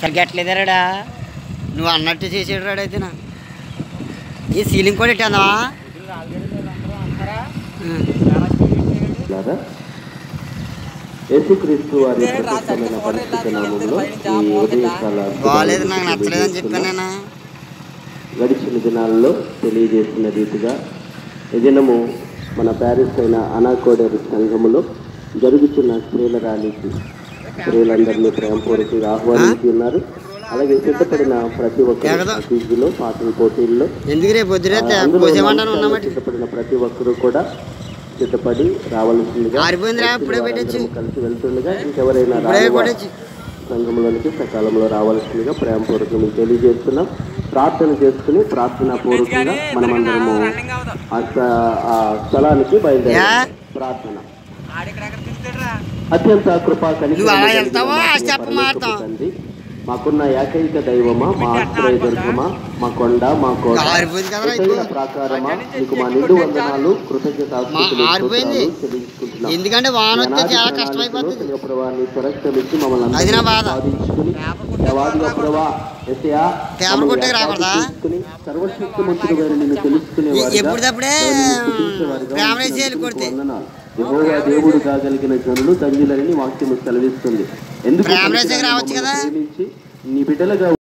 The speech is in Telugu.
సరిగ్గా ఎట్లేదారాడా నువ్వు అన్నట్టు చేసాడు రాడు అయితే నా ఈ సీలింగ్ కూడా ఇట్టాందా లాగా యేసుక్రీస్తు వారి ప్రశస్తమైన పరిశుద్ధ నామములో ఈ ఉదయకాల బాగాలేదు నాకు నచ్చలేదని చెప్పాను గడిచిన దినాల్లో తెలియజేసిన రీతిగా ఈ దినము మన ప్యారిస్ అయిన అనాకోడేరు సంఘములో జరుగుతున్న స్త్రీల ర్యాలీకి స్త్రీలందరినీ ప్రేమపూర్వకంగా ఆహ్వానించి ఉన్నారు అలాగే సిద్ధపడిన ప్రతి ఒక్క ఎగదు. ఫీజులో పాటల పోటీల్లో ఎందుకు రేపు పొద్దురైతే అందులో పోసేమంటాను మంచి ఉన్నామటి సిద్ధపడిన ప్రతి ఒక్కరూ కూడా సిద్ధపడి రావాల్సిందిగా ఆరిపోయిందిరా, ఇప్పుడే పెట్టొచ్చు. వారందరూ కలిసి వెళ్తుండగా ఇంకెవరైనా ఇప్పుడే రాని వారు కొట్టచ్చు సంఘంలోనికి సకాలంలో రావాల్సిందిగా ప్రేమపూర్వకంగా మీకు తెలియజేస్తున్నాం ప్రార్థన చేసుకుని ప్రార్థన పూర్వకంగా మనమందరము ఆ స్థ- ఆ స్థలానికి బయలుదేరాం యా? ప్రార్థన అత్యంత కృపా కనికరము నువ్వు అలా కలిగిన వెళ్తావా? మా చెప్పు పరలోకపు మాత్రం. తండ్రి, మాకున్న ఏకైక దైవమా మా ఆశ్రయ దుర్గమా మా కొండ మా కోట ఆరిపోయింది కదరా ఎత్తైన ఇప్పుడు. ప్రాకారమా నీకు మా నిండు వందనాలు కృతజ్ఞత మా ఆరిపోయింది. ఎందుకంటే వాన వస్తే చాలా కష్టమైపోతుంది అది నా బాధ. పేపర్ కొట్టుకు రాకూడదా? సర్వశక్తిమంతుడు నిన్ను తెలుసుకునే ఎ- ఎప్పుడిదప్పుడే ప్రేమ వేసి వెళ్ళిపోతే. యెహోవా దేవుడు కాగలిగిన జనులు ధన్యులని వాక్యము సెలవిస్తుంది ఎందుకు ప్రేమ వేసేకి రావచ్చు కదా? ప్రేమించి నీ బిడ్డలుగా